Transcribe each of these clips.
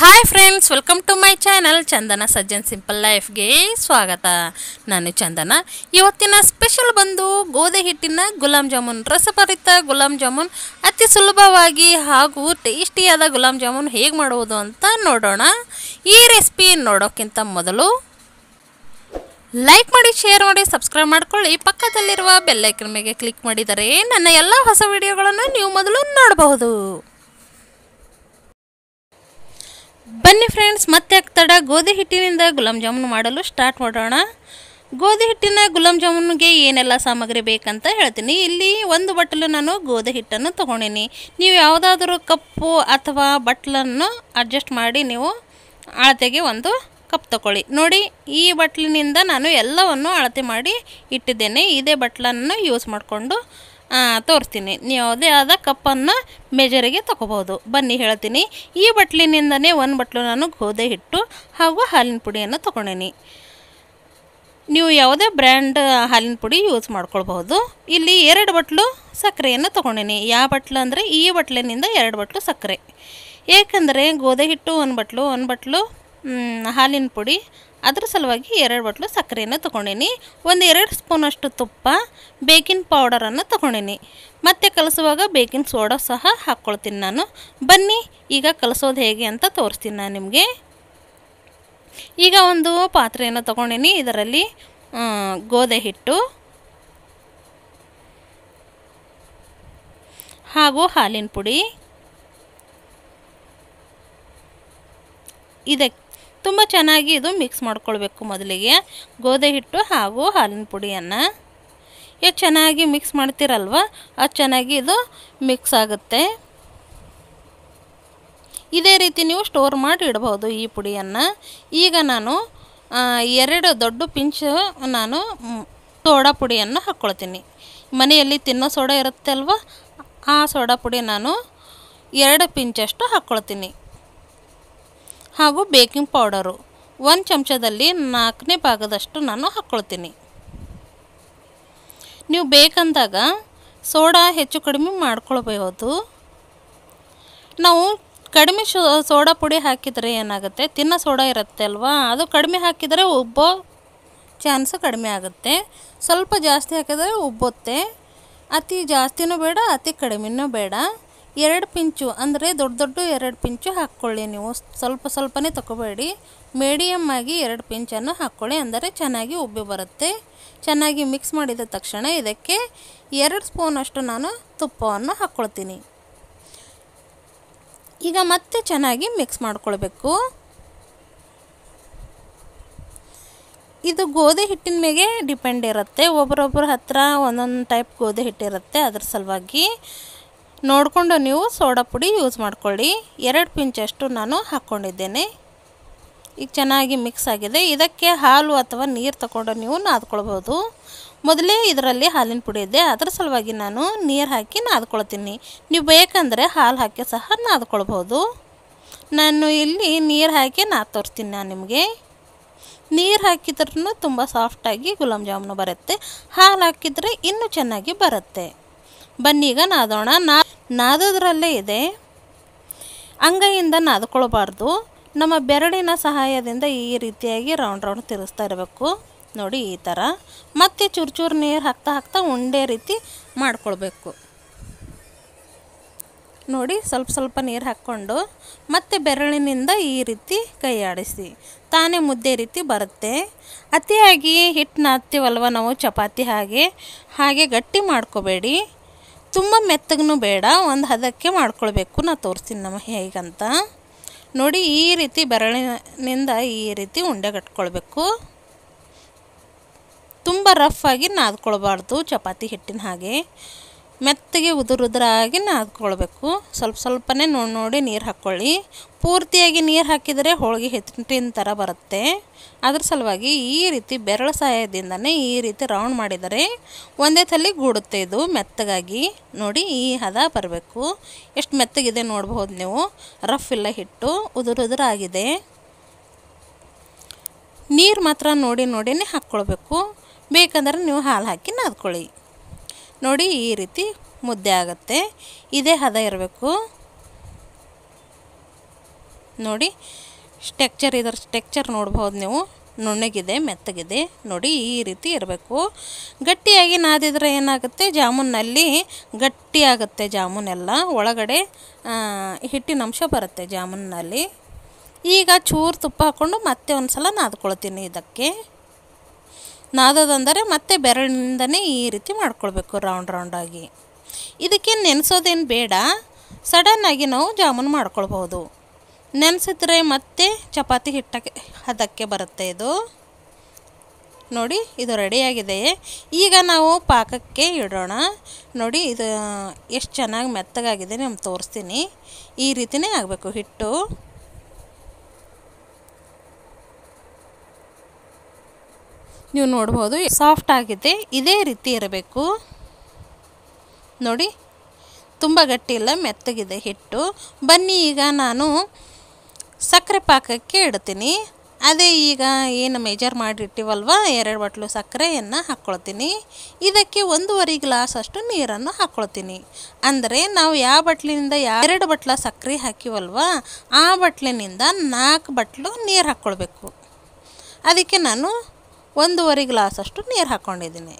hi friends welcome to my channel Chandana Sajjan simple ಲೈಫ್ಗೆ ಸ್ವಾಗತ ನಾನು ಚಂದನ ಇವತ್ತಿನ ಸ್ಪೆಷಲ್ ಬಂದು ಗೋಧಿ ಹಿಟ್ಟಿನ ಗುಲಾಬ್ ಜಾಮೂನ್ ರಸಭರಿತ ಗುಲಾಬ್ ಜಾಮೂನ್ ಅತಿ ಸುಲಭವಾಗಿ ಹಾಗೂ ಟೇಸ್ಟಿಯಾದ ಗುಲಾಬ್ ಜಾಮೂನ್ ಹೇಗೆ ಮಾಡುವುದು ಅಂತ ನೋಡೋಣ ಈ ರೆಸಿಪಿ ನೋಡೋಕ್ಕಿಂತ ಮೊದಲು ಲೈಕ್ ಮಾಡಿ ಶೇರ್ ಮಾಡಿ ಸಬ್ಸ್ಕ್ರೈಬ್ ಮಾಡ್ಕೊಳ್ಳಿ ಪಕ್ಕದಲ್ಲಿರುವ ಬೆಲ್ಲೈಕನ್ ಮೇಲೆ ಕ್ಲಿಕ್ ಮಾಡಿದರೆ ನನ್ನ ಎಲ್ಲ ಹೊಸ ವಿಡಿಯೋಗಳನ್ನು ನೀವು ಮೊದಲು ನೋಡಬಹುದು ಬನ್ನಿ ಫ್ರೆಂಡ್ಸ್ ಮತ್ತೆ ತಡ ಗೋಧಿ ಹಿಟ್ಟಿನಿಂದ ಗುಲಾಬ್ ಜಾಮೂನ್ ಮಾಡಲು ಸ್ಟಾರ್ಟ್ ಮಾಡೋಣ ಗೋಧಿ ಹಿಟ್ಟಿನ ಗುಲಾಬ್ ಜಾಮೂನ್ಗೆ ಏನೆಲ್ಲ ಸಾಮಗ್ರಿ ಬೇಕಂತ ಹೇಳ್ತೀನಿ ಇಲ್ಲಿ ಒಂದು ಬಟ್ಟಲು ನಾನು ಗೋಧಿ ಹಿಟ್ಟನ್ನು ತೊಗೊಂಡಿನಿ ನೀವು ಯಾವುದಾದ್ರೂ ಕಪ್ಪು ಅಥವಾ ಬಟ್ಲನ್ನು ಅಡ್ಜಸ್ಟ್ ಮಾಡಿ ನೀವು ಅಳತೆಗೆ ಒಂದು ಕಪ್ ತಗೊಳ್ಳಿ ನೋಡಿ ಈ ಬಟ್ಲಿನಿಂದ ನಾನು ಎಲ್ಲವನ್ನು ಅಳತೆ ಮಾಡಿ ಇಟ್ಟಿದ್ದೇನೆ ಇದೇ ಬಟ್ಲನ್ನು ಯೂಸ್ ಮಾಡಿಕೊಂಡು ತೋರಿಸ್ತೀನಿ ನೀವು ಯಾವುದೇ ಆದ ಕಪ್ಪನ್ನು ಮೆಜರಿಗೆ ತಗೋಬೋದು ಬನ್ನಿ ಹೇಳ್ತೀನಿ ಈ ಬಟ್ಲಿನಿಂದನೇ ಒಂದು ಬಟ್ಲು ನಾನು ಗೋಧಿ ಹಿಟ್ಟು ಹಾಗೂ ಹಾಲಿನ ಪುಡಿಯನ್ನು ತೊಗೊಂಡೀನಿ ನೀವು ಯಾವುದೇ ಬ್ರ್ಯಾಂಡ್ ಹಾಲಿನ ಪುಡಿ ಯೂಸ್ ಮಾಡ್ಕೊಳ್ಬಹುದು ಇಲ್ಲಿ ಎರಡು ಬಟ್ಲು ಸಕ್ಕರೆಯನ್ನು ತೊಗೊಂಡೀನಿ ಯಾವ ಬಟ್ಲು ಅಂದರೆ ಈ ಬಟ್ಲಿನಿಂದ ಎರಡು ಬಟ್ಲು ಸಕ್ಕರೆ ಏಕೆಂದರೆ ಗೋಧಿ ಹಿಟ್ಟು ಒಂದು ಬಟ್ಲು ಒಂದು ಬಟ್ಲು ಮ್, ಹಾಲಿನ ಪುಡಿ ಅದ್ರ ಸಲುವಾಗಿ ಎರಡು ಬಟ್ಲು ಸಕ್ಕರೆಯನ್ನು ತೊಗೊಂಡೀನಿ ಒಂದು ಎರಡು ಸ್ಪೂನಷ್ಟು ತುಪ್ಪ ಬೇಕಿಂಗ್ ಪೌಡರನ್ನು ತೊಗೊಂಡೀನಿ ಮತ್ತು ಕಲಿಸುವಾಗ ಬೇಕಿಂಗ್ ಸೋಡಾ ಸಹ ಹಾಕ್ಕೊಳ್ತೀನಿ ನಾನು ಬನ್ನಿ ಈಗ ಕಲಿಸೋದು ಹೇಗೆ ಅಂತ ತೋರಿಸ್ತೀನಿ ನಾನು ನಿಮಗೆ ಈಗ ಒಂದು ಪಾತ್ರೆಯನ್ನು ತೊಗೊಂಡೀನಿ ಇದರಲ್ಲಿ ಆ, ಗೋಧಿ ಹಿಟ್ಟು ಹಾಗೂ ಹಾಲಿನ ಪುಡಿ ಇದಕ್ಕೆ ತುಂಬ ಚೆನ್ನಾಗಿ ಇದು ಮಿಕ್ಸ್ ಮಾಡ್ಕೊಳ್ಬೇಕು ಮೊದಲಿಗೆ ಗೋಧಿ ಹಿಟ್ಟು ಹಾಗೂ ಹಾಲಿನ ಪುಡಿಯನ್ನು ಎಷ್ಟು ಚೆನ್ನಾಗಿ ಮಿಕ್ಸ್ ಮಾಡ್ತೀರಲ್ವ ಅದು ಚೆನ್ನಾಗಿ ಇದು ಮಿಕ್ಸ್ ಆಗುತ್ತೆ ಇದೇ ರೀತಿ ನೀವು ಸ್ಟೋರ್ ಮಾಡಿ ಇಡಬಹುದು ಈ ಪುಡಿಯನ್ನು ಈಗ ನಾನು ಆ, ಎರಡು ದೊಡ್ಡ ಪಿಂಚ್ ನಾನು ಮ್, ಸೋಡಾ ಪುಡಿಯನ್ನು ಹಾಕ್ಕೊಳ್ತೀನಿ ಮನೆಯಲ್ಲಿ ತಿನ್ನೋ ಸೋಡಾ ಇರುತ್ತೆ ಅಲ್ವ ಆ ಸೋಡಾ ಪುಡಿ ನಾನು ಎರಡು ಪಿಂಚಷ್ಟು ಹಾಕ್ಕೊಳ್ತೀನಿ ಹಾಗೂ ಬೇಕಿಂಗ್ ಪೌಡರು ಒಂದು ಚಮಚದಲ್ಲಿ ನಾಲ್ಕನೇ ಭಾಗದಷ್ಟು ನಾನು ಹಾಕ್ಕೊಳ್ತೀನಿ ನೀವು ಬೇಕಂದಾಗ ಸೋಡಾ ಹೆಚ್ಚು ಕಡಿಮೆ ಮಾಡ್ಕೊಳ್ಬಹುದು ನಾವು ಕಡಿಮೆ ಶೋ ಸೋಡಾ ಪುಡಿ ಹಾಕಿದರೆ ಏನಾಗುತ್ತೆ ತಿನ್ನೋ ಸೋಡಾ ಇರುತ್ತೆ ಅಲ್ವಾ ಅದು ಕಡಿಮೆ ಹಾಕಿದರೆ ಉಬ್ಬೋ ಚಾನ್ಸು ಕಡಿಮೆ ಆಗುತ್ತೆ ಸ್ವಲ್ಪ ಜಾಸ್ತಿ ಹಾಕಿದರೆ ಉಬ್ಬುತ್ತೆ ಅತಿ ಜಾಸ್ತಿನೂ ಬೇಡ ಅತಿ ಕಡಿಮೆನೂ ಬೇಡ ಎರಡು ಪಿಂಚು ಅಂದರೆ ದೊಡ್ಡ ದೊಡ್ಡ ಎರಡು ಪಿಂಚು ಹಾಕ್ಕೊಳ್ಳಿ ನೀವು ಸ್ವಲ್ಪ ಸ್ವಲ್ಪನೇ ತಗೋಬೇಡಿ ಮೀಡಿಯಮ್ ಆಗಿ ಎರಡು ಪಿಂಚನ್ನು ಹಾಕ್ಕೊಳ್ಳಿ ಅಂದರೆ ಚೆನ್ನಾಗಿ ಉಬ್ಬಿ ಬರುತ್ತೆ ಚೆನ್ನಾಗಿ ಮಿಕ್ಸ್ ಮಾಡಿದ ತಕ್ಷಣ ಇದಕ್ಕೆ ಎರಡು ಸ್ಪೂನಷ್ಟು ನಾನು ತುಪ್ಪವನ್ನು ಹಾಕ್ಕೊಳ್ತೀನಿ ಈಗ ಮತ್ತೆ ಚೆನ್ನಾಗಿ ಮಿಕ್ಸ್ ಮಾಡ್ಕೊಳ್ಬೇಕು ಇದು ಗೋಧಿ ಹಿಟ್ಟಿನ ಮೇಲೆ ಡಿಪೆಂಡ್ ಇರುತ್ತೆ ಒಬ್ಬರೊಬ್ಬರ ಹತ್ರ ಒಂದೊಂದು ಟೈಪ್ ಗೋಧಿ ಹಿಟ್ಟಿರುತ್ತೆ ಅದ್ರ ಸಲುವಾಗಿ ನೋಡಿಕೊಂಡು ನೀವು ಸೋಡಾ ಪುಡಿ ಯೂಸ್ ಮಾಡ್ಕೊಳ್ಳಿ ಎರಡು ಪಿಂಚಷ್ಟು ನಾನು ಹಾಕ್ಕೊಂಡಿದ್ದೇನೆ ಈಗ ಚೆನ್ನಾಗಿ ಮಿಕ್ಸ್ ಆಗಿದೆ ಇದಕ್ಕೆ ಹಾಲು ಅಥವಾ ನೀರು ತಗೊಂಡು ನೀವು ನಾದ್ಕೊಳ್ಬೋದು ಮೊದಲೇ ಇದರಲ್ಲಿ ಹಾಲಿನ ಪುಡಿ ಇದೆ ಅದರ ಸಲುವಾಗಿ ನಾನು ನೀರು ಹಾಕಿ ನಾದ್ಕೊಳ್ತೀನಿ ನೀವು ಬೇಕಂದರೆ ಹಾಲು ಹಾಕಿ ಸಹ ನಾದ್ಕೊಳ್ಬೋದು ನಾನು ಇಲ್ಲಿ ನೀರು ಹಾಕಿ ನಾದ್ ತೋರಿಸ್ತೀನಿ ನಾನು ನಿಮಗೆ ನೀರು ಹಾಕಿದ್ರೂ ತುಂಬ ಸಾಫ್ಟಾಗಿ ಗುಲಾಬ್ ಜಾಮೂನು ಬರುತ್ತೆ ಹಾಲು ಹಾಕಿದರೆ ಇನ್ನೂ ಚೆನ್ನಾಗಿ ಬರುತ್ತೆ ಬನ್ನಿ ಈಗ ನಾದೋಣ ನಾ ನಾದೋದ್ರಲ್ಲೇ ಇದೆ ಅಂಗೈಯಿಂದ ನಾದ್ಕೊಳ್ಬಾರ್ದು ನಮ್ಮ ಬೆರಳಿನ ಸಹಾಯದಿಂದ ಈ ರೀತಿಯಾಗಿ ರೌಂಡ್ ರೌಂಡ್ ತಿರುಗಿಸ್ತಾ ಇರಬೇಕು ನೋಡಿ ಈ ಥರ ಮತ್ತೆ ಚೂರು ಚೂರು ನೀರು ಹಾಕ್ತಾ ಹಾಕ್ತಾ ಉಂಡೆ ರೀತಿ ಮಾಡ್ಕೊಳ್ಬೇಕು ನೋಡಿ ಸ್ವಲ್ಪ ಸ್ವಲ್ಪ ನೀರು ಹಾಕ್ಕೊಂಡು ಮತ್ತೆ ಬೆರಳಿನಿಂದ ಈ ರೀತಿ ಕೈ ಆಡಿಸಿ ತಾನೇ ಮುದ್ದೆ ರೀತಿ ಬರುತ್ತೆ ಅತಿಯಾಗಿ ಹಿಟ್ಟು ನಾದ್ತೀವಲ್ವ ನಾವು ಚಪಾತಿ ಹಾಗೆ ಹಾಗೆ ಗಟ್ಟಿ ಮಾಡ್ಕೋಬೇಡಿ ತುಂಬ ಮೆತ್ತಗೂ ಬೇಡ ಒಂದು ಹದಕ್ಕೆ ಮಾಡ್ಕೊಳ್ಬೇಕು ನಾ ತೋರಿಸ್ತೀನಿ ನಮ್ಮ ಹೇಗಂತ ನೋಡಿ ಈ ರೀತಿ ಬೆರಳಿನಿಂದ ಈ ರೀತಿ ಉಂಡೆ ಕಟ್ಕೊಳ್ಬೇಕು ತುಂಬ ರಫ್ ಆಗಿ ನಾದ್ಕೊಳ್ಬಾರ್ದು ಚಪಾತಿ ಹಿಟ್ಟಿನ ಹಾಗೆ ಮೆತ್ತಗೆ ಉದುರು ಉದುರಾಗಿ ನಾದ್ಕೊಳ್ಬೇಕು ಸ್ವಲ್ಪ ಸ್ವಲ್ಪನೇ ನೋಡಿ ನೋಡಿ ನೀರು ಹಾಕ್ಕೊಳ್ಳಿ ಪೂರ್ತಿಯಾಗಿ ನೀರು ಹಾಕಿದರೆ ಹೋಳಿಗೆ ಹಿಟ್ಟಿನ ಥರ ಬರುತ್ತೆ ಅದ್ರ ಸಲುವಾಗಿ ಈ ರೀತಿ ಬೆರಳ ಸಹಾಯದಿಂದನೇ ಈ ರೀತಿ ರೌಂಡ್ ಮಾಡಿದರೆ ಒಂದೇ ತಲೆ ಗೂಡುತ್ತೆ ಇದು ಮೆತ್ತಗಾಗಿ ನೋಡಿ ಈ ಹದ ಬರಬೇಕು ಎಷ್ಟು ಮೆತ್ತಗಿದೆ ನೋಡ್ಬೋದು ನೀವು ರಫ್ ಇಲ್ಲ ಹಿಟ್ಟು ಉದುರು ಉದುರಾಗಿದೆ ನೀರು ಮಾತ್ರ ನೋಡಿ ನೋಡಿನೇ ಹಾಕ್ಕೊಳ್ಬೇಕು ಬೇಕಂದ್ರೆ ನೀವು ಹಾಲು ಹಾಕಿ ನಾದ್ಕೊಳ್ಳಿ ನೋಡಿ ಈ ರೀತಿ ಮುದ್ದೆ ಆಗುತ್ತೆ ಇದೇ ಹದ ಇರಬೇಕು ನೋಡಿ ಸ್ಟೆಕ್ಚರ್ ಇದರ ಸ್ಟೆಕ್ಚರ್ ನೋಡ್ಬೋದು ನೀವು ನುಣ್ಣಗಿದೆ ಮೆತ್ತಗಿದೆ ನೋಡಿ ಈ ರೀತಿ ಇರಬೇಕು ಗಟ್ಟಿಯಾಗಿ ನಾದಿದ್ರೆ ಏನಾಗುತ್ತೆ ಜಾಮೂನಲ್ಲಿ ಗಟ್ಟಿಯಾಗುತ್ತೆ ಜಾಮೂನೆಲ್ಲ ಒಳಗಡೆ ಆ, ಹಿಟ್ಟಿನ ಅಂಶ ಬರುತ್ತೆ ಜಾಮೂನಲ್ಲಿ ಈಗ ಚೂರು ತುಪ್ಪ ಹಾಕ್ಕೊಂಡು ಮತ್ತೆ ಒಂದು ಸಲ ನಾದ್ಕೊಳ್ತೀನಿ ಇದಕ್ಕೆ ನಾದೋದಂದರೆ ಮತ್ತೆ ಬೆರಳಿನಿಂದನೇ ಈ ರೀತಿ ಮಾಡ್ಕೊಳ್ಬೇಕು ರೌಂಡ್ ರೌಂಡಾಗಿ ಇದಕ್ಕೆ ನೆನೆಸೋದೇನು ಬೇಡ ಸಡನ್ನಾಗಿ ನಾವು ಜಾಮೂನು ಮಾಡ್ಕೊಳ್ಬೋದು ನೆನೆಸಿದ್ರೆ ಮತ್ತೆ ಚಪಾತಿ ಹಿಟ್ಟಕ್ಕೆ ಹದಕ್ಕೆ ಬರುತ್ತೆ ಇದು ನೋಡಿ ಇದು ರೆಡಿಯಾಗಿದೆ ಈಗ ನಾವು ಪಾಕಕ್ಕೆ ಇಡೋಣ ನೋಡಿ ಇದು ಎಷ್ಟು ಚೆನ್ನಾಗಿ ಮೆತ್ತಗಾಗಿದೆ ನಿಮ್ಗೆ ತೋರಿಸ್ತೀನಿ ಈ ರೀತಿನೇ ಆಗಬೇಕು ಹಿಟ್ಟು ನೀವು ನೋಡ್ಬೋದು ಸಾಫ್ಟ್ ಆಗಿದೆ ಇದೇ ರೀತಿ ಇರಬೇಕು ನೋಡಿ ತುಂಬ ಗಟ್ಟಿ ಇಲ್ಲ ಮೆತ್ತಗಿದೆ ಹಿಟ್ಟು ಬನ್ನಿ ಈಗ ನಾನು ಸಕ್ಕರೆ ಪಾಕಕ್ಕೆ ಇಡ್ತೀನಿ ಅದೇ ಈಗ ಏನು ಮೆಜರ್ ಮಾಡಿಟ್ಟಿವಲ್ವ ಎರಡು ಬಟ್ಲು ಸಕ್ಕರೆಯನ್ನು ಹಾಕ್ಕೊಳ್ತೀನಿ ಇದಕ್ಕೆ ಒಂದೂವರೆ ಗ್ಲಾಸ್ ಅಷ್ಟು ನೀರನ್ನು ಹಾಕ್ಕೊಳ್ತೀನಿ ಅಂದರೆ ನಾವು ಯಾವ ಬಟ್ಲಿನಿಂದ ಎರಡು ಬಟ್ಲ ಸಕ್ಕರೆ ಹಾಕಿವಲ್ವ ಆ ಬಟ್ಲಿನಿಂದ ನಾಲ್ಕು ಬಟ್ಲು ನೀರು ಹಾಕ್ಕೊಳ್ಬೇಕು ಅದಕ್ಕೆ ನಾನು ಒಂದೂವರೆ ಗ್ಲಾಸ್ ಅಷ್ಟು ನೀರು ಹಾಕ್ಕೊಂಡಿದ್ದೀನಿ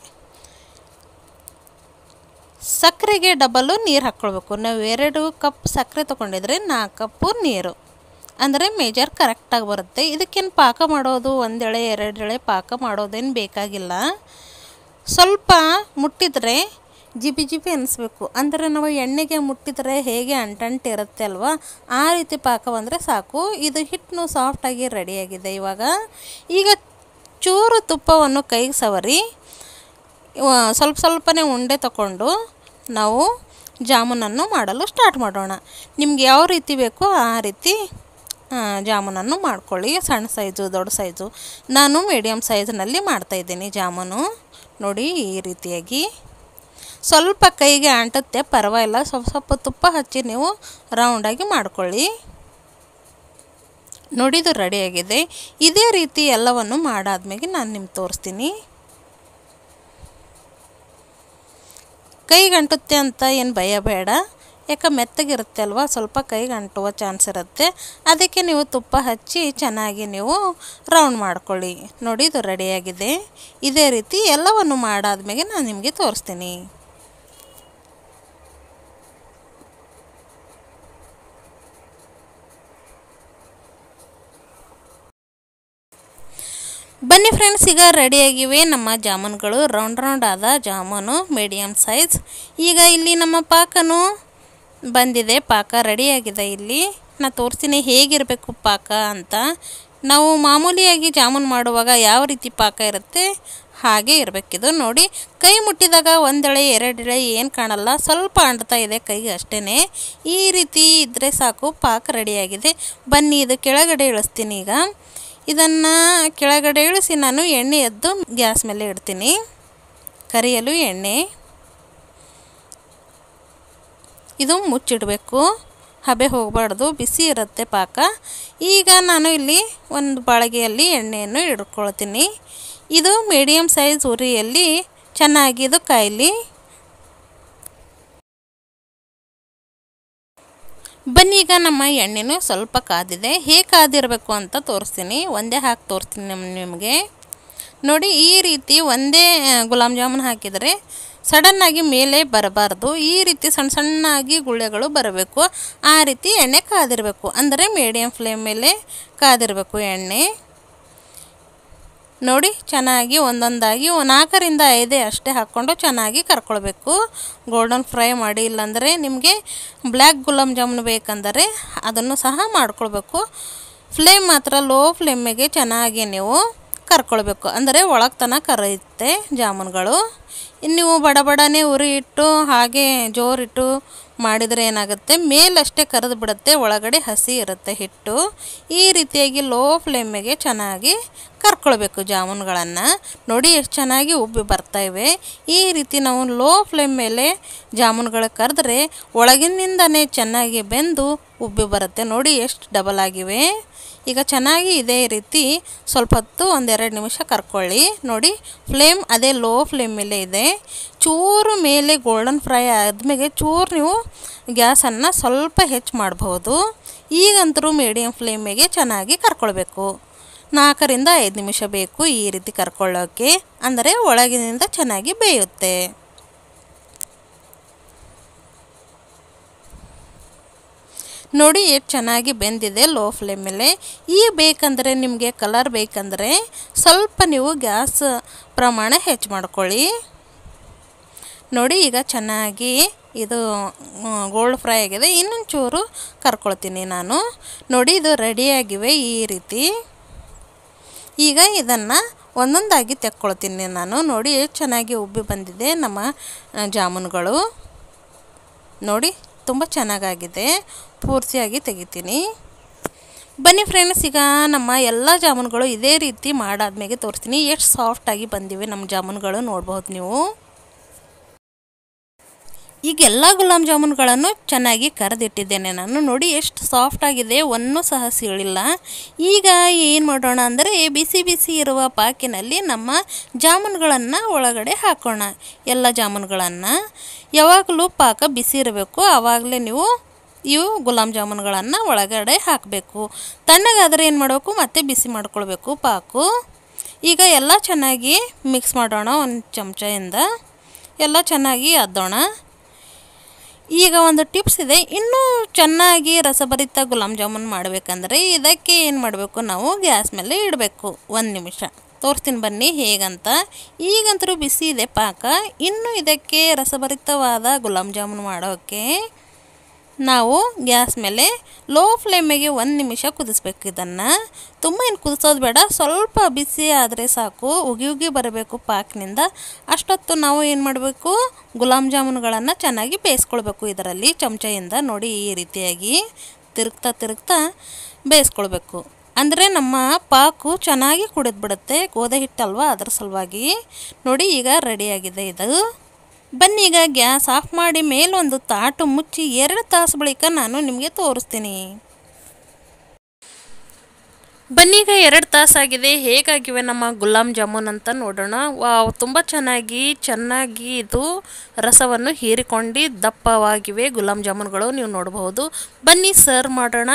ಸಕ್ಕರೆಗೆ ಡಬಲ್ಲು ನೀರು ಹಾಕ್ಕೊಳ್ಬೇಕು ನಾವು ಎರಡು ಕಪ್ ಸಕ್ಕರೆ ತೊಗೊಂಡಿದ್ರೆ ನಾಲ್ಕು ಕಪ್ಪು ನೀರು ಅಂದರೆ ಮೇಜರ್ ಕರೆಕ್ಟಾಗಿ ಬರುತ್ತೆ ಇದಕ್ಕೇನು ಪಾಕ ಮಾಡೋದು ಒಂದೆಳೆ ಎರಡೆಳೆ ಪಾಕ ಮಾಡೋದೇನು ಬೇಕಾಗಿಲ್ಲ ಸ್ವಲ್ಪ ಮುಟ್ಟಿದರೆ ಜಿಬಿ ಜಿಬಿ ಅನಿಸ್ಬೇಕು ಅಂದರೆ ನಾವು ಎಣ್ಣೆಗೆ ಮುಟ್ಟಿದರೆ ಹೇಗೆ ಅಂಟಂಟು ಇರುತ್ತೆ ಅಲ್ವಾ ಆ ರೀತಿ ಪಾಕ ಬಂದರೆ ಸಾಕು ಇದು ಹಿಟ್ಟು ಸಾಫ್ಟಾಗಿ ರೆಡಿಯಾಗಿದೆ ಇವಾಗ ಈಗ ಚೂರು ತುಪ್ಪವನ್ನು ಕೈಗೆ ಸವರಿ ಇವ- ಸ್ವಲ್ಪ ಸ್ವಲ್ಪನೇ ಉಂಡೆ ತಗೊಂಡು ನಾವು ಜಾಮೂನನ್ನು ಮಾಡಲು ಸ್ಟಾರ್ಟ್ ಮಾಡೋಣ ನಿಮ್ಗೆ ಯಾವ ರೀತಿ ಬೇಕೋ ಆ ರೀತಿ ಆ, ಜಾಮೂನನ್ನು ಮಾಡ್ಕೊಳ್ಳಿ ಸಣ್ಣ ಸೈಜು ದೊಡ್ಡ ಸೈಜು ನಾನು ಮೀಡಿಯಮ್ ಸೈಜ್ನಲ್ಲಿ ಮಾಡ್ತಾಯಿದ್ದೀನಿ ಜಾಮೂನು ನೋಡಿ ಈ ರೀತಿಯಾಗಿ ಸ್ವಲ್ಪ ಕೈಗೆ ಅಂಟುತ್ತೆ ಪರವಾಗಿಲ್ಲ ಸ್ವಲ್ಪ ಸ್ವಲ್ಪ ತುಪ್ಪ ಹಚ್ಚಿ ನೀವು ರೌಂಡಾಗಿ ಮಾಡ್ಕೊಳ್ಳಿ ನೋಡಿದು ರೆಡಿಯಾಗಿದೆ ಇದೇ ರೀತಿ ಎಲ್ಲವನ್ನು ಮಾಡಾದ್ಮೇಲೆ ನಾನು ನಿಮ್ಗೆ ತೋರಿಸ್ತೀನಿ ಕೈಗೆ ಅಂಟುತ್ತೆ ಅಂತ ಏನು ಭಯ ಬೇಡ ಯಾಕೆ ಮೆತ್ತಗಿರುತ್ತೆ ಅಲ್ವಾ ಸ್ವಲ್ಪ ಕೈಗೆ ಅಂಟುವ ಚಾನ್ಸ್ ಇರುತ್ತೆ ಅದಕ್ಕೆ ನೀವು ತುಪ್ಪ ಹಚ್ಚಿ ಚೆನ್ನಾಗಿ ನೀವು ರೌಂಡ್ ಮಾಡ್ಕೊಳ್ಳಿ ನೋಡಿ ಇದು ರೆಡಿಯಾಗಿದೆ ಇದೇ ರೀತಿ ಎಲ್ಲವನ್ನು ಮಾಡಾದ್ಮೇಲೆ ನಾನು ನಿಮಗೆ ತೋರಿಸ್ತೀನಿ ಬನ್ನಿ ಫ್ರೆಂಡ್ಸ್ ಈಗ ರೆಡಿಯಾಗಿವೆ ನಮ್ಮ ಜಾಮೂನುಗಳು ರೌಂಡ್ ರೌಂಡ್ ಆದ ಜಾಮೂನು ಮೀಡಿಯಮ್ ಸೈಜ್ ಈಗ ಇಲ್ಲಿ ನಮ್ಮ ಪಾಕನು ಬಂದಿದೆ ಪಾಕ ರೆಡಿಯಾಗಿದೆ ಇಲ್ಲಿ ನಾನು ತೋರಿಸ್ತೀನಿ ಹೇಗಿರಬೇಕು ಪಾಕ ಅಂತ ನಾವು ಮಾಮೂಲಿಯಾಗಿ ಜಾಮೂನು ಮಾಡುವಾಗ ಯಾವ ರೀತಿ ಪಾಕ ಇರುತ್ತೆ ಹಾಗೆ ಇರಬೇಕಿದು ನೋಡಿ ಕೈ ಮುಟ್ಟಿದಾಗ ಒಂದೆಳೆ ಎರಡೆಳೆ ಏನು ಕಾಣಲ್ಲ ಸ್ವಲ್ಪ ಅಂಟ್ತಾ ಇದೆ ಕೈಗೆ ಅಷ್ಟೇ ಈ ರೀತಿ ಇದ್ದರೆ ಸಾಕು ಪಾಕ ರೆಡಿಯಾಗಿದೆ ಬನ್ನಿ ಇದು ಕೆಳಗಡೆ ಇಳಿಸ್ತೀನಿ ಈಗ ಇದನ್ನು ಕೆಳಗಡೆ ಇಳಿಸಿ ನಾನು ಎಣ್ಣೆ ಎದ್ದು ಗ್ಯಾಸ್ ಮೇಲೆ ಇಡ್ತೀನಿ ಕರಿಯಲು ಎಣ್ಣೆ ಇದು ಮುಚ್ಚಿಡಬೇಕು ಹಬೆ ಹೋಗಬಾರ್ದು ಬಿಸಿ ಇರುತ್ತೆ ಪಾಕ ಈಗ ನಾನು ಇಲ್ಲಿ ಒಂದು ಬಾಳಿಗೆಯಲ್ಲಿ ಎಣ್ಣೆಯನ್ನು ಇಡ್ಕೊಳ್ತೀನಿ ಇದು ಮೀಡಿಯಮ್ ಸೈಜ್ ಉರಿಯಲ್ಲಿ ಚೆನ್ನಾಗಿ ಇದು ಕಾಯಲಿ ಬನ್ನಿ ಈಗ ನಮ್ಮ ಎಣ್ಣೆನೂ ಸ್ವಲ್ಪ ಕಾದಿದೆ ಹೇಗೆ ಕಾದಿರಬೇಕು ಅಂತ ತೋರಿಸ್ತೀನಿ ಒಂದೇ ಹಾಕಿ ತೋರಿಸ್ತೀನಿ ನಿಮ್ ನಿಮಗೆ ನೋಡಿ ಈ ರೀತಿ ಒಂದೇ ಆ, ಗುಲಾಬ್ ಜಾಮೂನ್ ಹಾಕಿದರೆ ಸಡನ್ನಾಗಿ ಮೇಲೆ ಬರಬಾರ್ದು ಈ ರೀತಿ ಸಣ್ಣ ಸಣ್ಣಾಗಿ ಗುಳ್ಳೆಗಳು ಬರಬೇಕು ಆ ರೀತಿ ಎಣ್ಣೆ ಕಾದಿರಬೇಕು ಅಂದರೆ ಮೀಡಿಯಮ್ ಫ್ಲೇಮ್ ಮೇಲೆ ಕಾದಿರಬೇಕು ಎಣ್ಣೆ ನೋಡಿ ಚೆನ್ನಾಗಿ ಒಂದೊಂದಾಗಿ ನಾಲ್ಕರಿಂದ ಐದೇ ಅಷ್ಟೇ ಹಾಕ್ಕೊಂಡು ಚೆನ್ನಾಗಿ ಕರ್ಕೊಳ್ಬೇಕು ಗೋಲ್ಡನ್ ಫ್ರೈ ಮಾಡಿ ಇಲ್ಲಾಂದರೆ ನಿಮಗೆ ಬ್ಲ್ಯಾಕ್ ಗುಲಾಬ್ ಜಾಮೂನ್ ಬೇಕಂದರೆ ಅದನ್ನು ಸಹ ಮಾಡ್ಕೊಳ್ಬೇಕು ಫ್ಲೇಮ್ ಮಾತ್ರ ಲೋ ಫ್ಲೇಮಿಗೆ ಚೆನ್ನಾಗಿ ನೀವು ಕರ್ಕೊಳ್ಬೇಕು ಅಂದರೆ ಒಳಗೆ ತನಕ ಕರೆಯುತ್ತೆ ಜಾಮೂನುಗಳು ಇನ್ನು ನೀವು ಬಡ ಬಡನೆ ಉರಿ ಇಟ್ಟು ಹಾಗೆ ಜೋರಿಟ್ಟು ಮಾಡಿದರೆ ಏನಾಗುತ್ತೆ ಮೇಲಷ್ಟೇ ಕರೆದು ಬಿಡುತ್ತೆ ಒಳಗಡೆ ಹಸಿ ಇರುತ್ತೆ ಹಿಟ್ಟು ಈ ರೀತಿಯಾಗಿ ಲೋ ಫ್ಲೇಮಿಗೆ ಚೆನ್ನಾಗಿ ಕರ್ಕೊಳ್ಬೇಕು ಜಾಮೂನುಗಳನ್ನು ನೋಡಿ ಎಷ್ಟು ಚೆನ್ನಾಗಿ ಉಬ್ಬಿ ಬರ್ತಾ ಇವೆ ಈ ರೀತಿ ನಾವು ಲೋ ಫ್ಲೇಮ್ ಮೇಲೆ ಜಾಮೂನುಗಳು ಕರೆದ್ರೆ ಒಳಗಿನಿಂದನೇ ಚೆನ್ನಾಗಿ ಬೆಂದು ಉಬ್ಬಿ ಬರುತ್ತೆ ನೋಡಿ ಎಷ್ಟು ಡಬಲ್ ಆಗಿವೆ ಈಗ ಚೆನ್ನಾಗಿ ಇದೇ ರೀತಿ ಸ್ವಲ್ಪ ಹೊತ್ತು ಒಂದೆರಡು ನಿಮಿಷ ಕರ್ಕೊಳ್ಳಿ ನೋಡಿ ಫ್ಲೇಮ್ ಫ್ಲೇಮ್ ಅದೇ ಲೋ ಫ್ಲೇಮ್ ಮೇಲೆ ಇದೆ ಚೂರು ಮೇಲೆ ಗೋಲ್ಡನ್ ಫ್ರೈ ಆದಮೇಲೆ ಚೂರು ನೀವು ಗ್ಯಾಸನ್ನು ಸ್ವಲ್ಪ ಹೆಚ್ಚು ಮಾಡ್ಬೋದು ಈಗಂತರೂ ಮೀಡಿಯಮ್ ಫ್ಲೇಮಿಗೆ ಚೆನ್ನಾಗಿ ಕರ್ಕೊಳ್ಬೇಕು ನಾಲ್ಕರಿಂದ ಐದು ನಿಮಿಷ ಬೇಕು ಈ ರೀತಿ ಕರ್ಕೊಳ್ಳೋಕ್ಕೆ ಅಂದರೆ ಒಳಗಿನಿಂದ ಚೆನ್ನಾಗಿ ಬೇಯುತ್ತೆ ನೋಡಿ ಎಷ್ಟು ಚೆನ್ನಾಗಿ ಬೆಂದಿದೆ ಲೋ ಫ್ಲೇಮ್ ಮೇಲೆ ಈಗ ಬೇಕಂದರೆ ನಿಮಗೆ ಕಲರ್ ಬೇಕಂದರೆ ಸ್ವಲ್ಪ ನೀವು ಗ್ಯಾಸ್ ಪ್ರಮಾಣ ಹೆಚ್ಚು ಮಾಡ್ಕೊಳ್ಳಿ ನೋಡಿ ಈಗ ಚೆನ್ನಾಗಿ ಇದು ಗೋಲ್ಡ್ ಫ್ರೈ ಆಗಿದೆ ಇನ್ನೊಂದು ಚೂರು ಕರ್ಕೊಳ್ತೀನಿ ನಾನು ನೋಡಿ ಇದು ರೆಡಿಯಾಗಿವೆ ಈ ರೀತಿ ಈಗ ಇದನ್ನು ಒಂದೊಂದಾಗಿ ತೆಕ್ಕೊಳ್ತೀನಿ ನಾನು ನೋಡಿ ಎಷ್ಟು ಚೆನ್ನಾಗಿ ಉಬ್ಬಿ ಬಂದಿದೆ ನಮ್ಮ ಜಾಮೂನುಗಳು ನೋಡಿ ತುಂಬ ಚೆನ್ನಾಗಾಗಿದೆ ಪೂರ್ತಿಯಾಗಿ ತೆಗಿತೀನಿ ಬನ್ನಿ ಫ್ರೆಂಡ್ಸ್ ಈಗ ನಮ್ಮ ಎಲ್ಲ ಜಾಮೂನುಗಳು ಇದೇ ರೀತಿ ಮಾಡಾದ್ಮೇಲೆ ತೋರಿಸ್ತೀನಿ ಎಷ್ಟು ಸಾಫ್ಟಾಗಿ ಬಂದಿವೆ ನಮ್ಮ ಜಾಮೂನುಗಳು ನೋಡ್ಬೋದು ನೀವು ಈಗ ಎಲ್ಲ ಗುಲಾಬ್ ಜಾಮೂನುಗಳನ್ನು ಚೆನ್ನಾಗಿ ಕರೆದಿಟ್ಟಿದ್ದೇನೆ ನಾನು ನೋಡಿ ಎಷ್ಟು ಸಾಫ್ಟ್ ಆಗಿದೆ ಒಂದೂ ಸಹ ಸೀಳಿಲ್ಲ ಈಗ ಏನು ಮಾಡೋಣ ಅಂದರೆ ಬಿಸಿ ಬಿಸಿ ಇರುವ ಪಾಕಿನಲ್ಲಿ ನಮ್ಮ ಜಾಮೂನುಗಳನ್ನು ಒಳಗಡೆ ಹಾಕೋಣ ಎಲ್ಲ ಜಾಮೂನುಗಳನ್ನು ಯಾವಾಗಲೂ ಪಾಕ ಬಿಸಿ ಇರಬೇಕು ಆವಾಗಲೇ ನೀವು ಇವು ಗುಲಾಬ್ ಜಾಮೂನುಗಳನ್ನು ಒಳಗಡೆ ಹಾಕಬೇಕು ತಣ್ಣಗಾದರೆ ಏನು ಮಾಡಬೇಕು ಮತ್ತೆ ಬಿಸಿ ಮಾಡ್ಕೊಳ್ಬೇಕು ಪಾಕು ಈಗ ಎಲ್ಲ ಚೆನ್ನಾಗಿ ಮಿಕ್ಸ್ ಮಾಡೋಣ ಒಂದು ಚಮಚದಿಂದ ಎಲ್ಲ ಚೆನ್ನಾಗಿ ಅದ್ದೋಣ ಈಗ ಒಂದು ಟಿಪ್ಸ್ ಇದೆ ಇನ್ನೂ ಚೆನ್ನಾಗಿ ರಸಭರಿತ ಗುಲಾಬ್ ಜಾಮೂನ್ ಮಾಡಬೇಕಂದ್ರೆ ಇದಕ್ಕೆ ಏನು ಮಾಡಬೇಕು ನಾವು ಗ್ಯಾಸ್ ಮೇಲೆ ಇಡಬೇಕು ಒಂದು ನಿಮಿಷ ತೋರಿಸ್ತೀನಿ ಬನ್ನಿ ಹೇಗಂತ ಈಗಂತರೂ ಬಿಸಿ ಇದೆ ಪಾಕ ಇನ್ನು ಇದಕ್ಕೆ ರಸಭರಿತವಾದ ಗುಲಾಬ್ ಜಾಮೂನ್ ಮಾಡೋಕ್ಕೆ ನಾವು ಗ್ಯಾಸ್ ಮೇಲೆ ಲೋ ಫ್ಲೇಮಿಗೆ ಒಂದು ನಿಮಿಷ ಕುದಿಸ್ಬೇಕು ಇದನ್ನು ತುಂಬ ಏನು ಕುದಿಸೋದು ಬೇಡ ಸ್ವಲ್ಪ ಬಿಸಿ ಆದರೆ ಸಾಕು ಉಗಿ ಉಗಿ ಬರಬೇಕು ಪಾಕ್ನಿಂದ ಅಷ್ಟೊತ್ತು ನಾವು ಏನು ಮಾಡಬೇಕು ಗುಲಾಬ್ ಜಾಮೂನುಗಳನ್ನು ಚೆನ್ನಾಗಿ ಬೇಯಿಸ್ಕೊಳ್ಬೇಕು ಇದರಲ್ಲಿ ಚಮಚದಿಂದ ನೋಡಿ ಈ ರೀತಿಯಾಗಿ ತಿರುಗ್ತಾ ತಿರುಗ್ತಾ ಬೇಯಿಸ್ಕೊಳ್ಬೇಕು ಅಂದರೆ ನಮ್ಮ ಪಾಕು ಚೆನ್ನಾಗಿ ಕುಡಿದ್ಬಿಡುತ್ತೆ ಗೋಧಿ ಹಿಟ್ಟಲ್ವಾ ಅದರ ಸಲುವಾಗಿ ನೋಡಿ ಈಗ ರೆಡಿಯಾಗಿದೆ ಇದು ಬನ್ನಿ ಈಗ ಗ್ಯಾಸ್ ಆಫ್ ಮಾಡಿ ಮೇಲೊಂದು ತಾಟು ಮುಚ್ಚಿ ಎರಡು ತಾಸು ಬಳಿಕ ನಾನು ನಿಮಗೆ ತೋರಿಸ್ತೀನಿ ಬನ್ನೀಗ ಎರಡು ತಾಸಾಗಿದೆ ಹೇಗಾಗಿವೆ ನಮ್ಮ ಗುಲಾಬ್ ಜಾಮೂನ್ ಅಂತ ನೋಡೋಣ ವಾವ್ ತುಂಬ ಚೆನ್ನಾಗಿ ಚೆನ್ನಾಗಿ ಇದು ರಸವನ್ನು ಹೀರಿಕೊಂಡು ದಪ್ಪವಾಗಿವೆ ಗುಲಾಬ್ ಜಾಮೂನ್ಗಳು ನೀವು ನೋಡಬಹುದು ಬನ್ನಿ ಸರ್ವ್ ಮಾಡೋಣ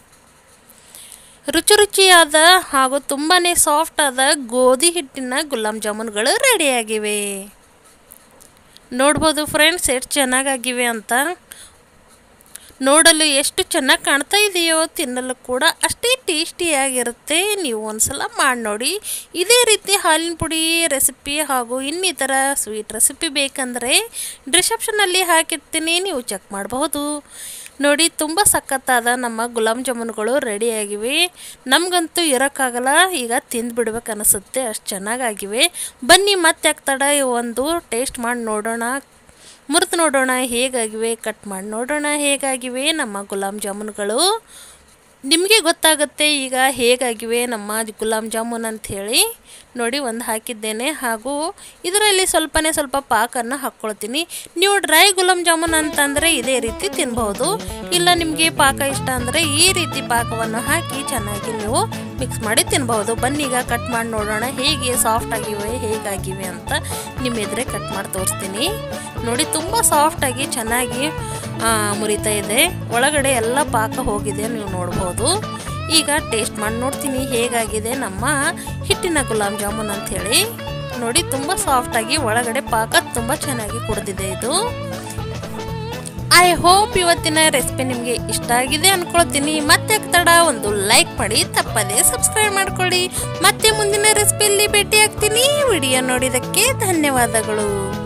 ರುಚಿ ರುಚಿಯಾದ ಹಾಗೂ ತುಂಬಾ ಸಾಫ್ಟ್ ಆದ ಗೋಧಿ ಹಿಟ್ಟಿನ ಗುಲಾಬ್ ಜಾಮೂನ್ಗಳು ರೆಡಿಯಾಗಿವೆ ನೋಡ್ಬೋದು ಫ್ರೆಂಡ್ಸ್ ಎಷ್ಟು ಚೆನ್ನಾಗಾಗಿವೆ ಅಂತ ನೋಡಲು ಎಷ್ಟು ಚೆನ್ನಾಗಿ ಕಾಣ್ತಾ ಇದೆಯೋ ತಿನ್ನಲು ಕೂಡ ಅಷ್ಟೇ ಟೇಸ್ಟಿಯಾಗಿರುತ್ತೆ ನೀವು ಒಂದ್ಸಲ ಮಾಡಿ ನೋಡಿ ಇದೇ ರೀತಿ ಹಾಲಿನ ಪುಡಿ ರೆಸಿಪಿ ಹಾಗೂ ಇನ್ನಿತರ ಸ್ವೀಟ್ ರೆಸಿಪಿ ಬೇಕಂದರೆ ಡಿಸ್ಕ್ರಿಪ್ಷನಲ್ಲಿ ಹಾಕಿರ್ತೀನಿ ನೀವು ಚೆಕ್ ಮಾಡಬಹುದು ನೋಡಿ ತುಂಬ ಸಖತ್ತಾದ ನಮ್ಮ ಗುಲಾಬ್ ಜಾಮೂನುಗಳು ರೆಡಿಯಾಗಿವೆ ನಮಗಂತೂ ಇರೋಕ್ಕಾಗಲ್ಲ ಈಗ ತಿಂದುಬಿಡ್ಬೇಕು ಅನಿಸುತ್ತೆ ಅಷ್ಟು ಚೆನ್ನಾಗಾಗಿವೆ ಬನ್ನಿ ಮತ್ತೆ ತಡ ಒಂದು ಟೇಸ್ಟ್ ಮಾಡಿ ನೋಡೋಣ ಮುರಿದು ನೋಡೋಣ ಹೇಗಾಗಿವೆ ಕಟ್ ಮಾಡಿ ನೋಡೋಣ ಹೇಗಾಗಿವೆ ನಮ್ಮ ಗುಲಾಬ್ ಜಾಮೂನುಗಳು ನಿಮಗೆ ಗೊತ್ತಾಗುತ್ತೆ ಈಗ ಹೇಗಾಗಿವೆ ನಮ್ಮ ಗುಲಾಬ್ ಜಾಮೂನ್ ಅಂಥೇಳಿ ನೋಡಿ ಒಂದು ಹಾಕಿದ್ದೇನೆ ಹಾಗೂ ಇದರಲ್ಲಿ ಸ್ವಲ್ಪನೇ ಸ್ವಲ್ಪ ಪಾಕನ್ನು ಹಾಕ್ಕೊಳ್ತೀನಿ ನೀವು ಡ್ರೈ ಗುಲಾಬ್ ಜಾಮೂನ್ ಅಂತಂದರೆ ಇದೇ ರೀತಿ ತಿನ್ಬಹುದು ಇಲ್ಲ ನಿಮಗೆ ಪಾಕ ಇಷ್ಟ ಅಂದರೆ ಈ ರೀತಿ ಪಾಕವನ್ನು ಹಾಕಿ ಚೆನ್ನಾಗಿ ನೀವು ಮಿಕ್ಸ್ ಮಾಡಿ ತಿನ್ಬಹುದು ಬನ್ನಿ ಈಗ ಕಟ್ ಮಾಡಿ ನೋಡೋಣ ಹೇಗೆ ಸಾಫ್ಟ್ ಆಗಿವೆ ಹೇಗಾಗಿವೆ ಅಂತ ನಿಮ್ಮ ಎದುರೇ ಕಟ್ ಮಾಡಿ ತೋರಿಸ್ತೀನಿ ನೋಡಿ ತುಂಬ ಸಾಫ್ಟಾಗಿ ಚೆನ್ನಾಗಿ ಮುರಿತಾ ಇದೆ ಒಳಗಡೆ ಎಲ್ಲ ಪಾಕ ಹೋಗಿದೆ ನೀವು ನೋಡ್ಬೋದು ಈಗ ಟೇಸ್ಟ್ ಮಾಡಿ ನೋಡ್ತೀನಿ ಹೇಗಾಗಿದೆ ನಮ್ಮ ಹಿಟ್ಟಿನ ಗುಲಾಬ್ ಜಾಮೂನ್ ಅಂಥೇಳಿ ನೋಡಿ ತುಂಬ ಸಾಫ್ಟಾಗಿ ಒಳಗಡೆ ಪಾಕ ತುಂಬ ಚೆನ್ನಾಗಿ ಕುಡಿದಿದೆ ಇದು ಐ ಹೋಪ್ ಇವತ್ತಿನ ರೆಸಿಪಿ ನಿಮಗೆ ಇಷ್ಟ ಆಗಿದೆ ಅನ್ಕೊಳ್ತೀನಿ ಮತ್ತೆ ತಡ ಒಂದು ಲೈಕ್ ಮಾಡಿ ತಪ್ಪದೆ ಸಬ್ಸ್ಕ್ರೈಬ್ ಮಾಡ್ಕೊಳ್ಳಿ ಮತ್ತೆ ಮುಂದಿನ ರೆಸಿಪಿಯಲ್ಲಿ ಭೇಟಿ ಆಗ್ತೀನಿ ವಿಡಿಯೋ ನೋಡಿದ್ದಕ್ಕೆ ಧನ್ಯವಾದಗಳು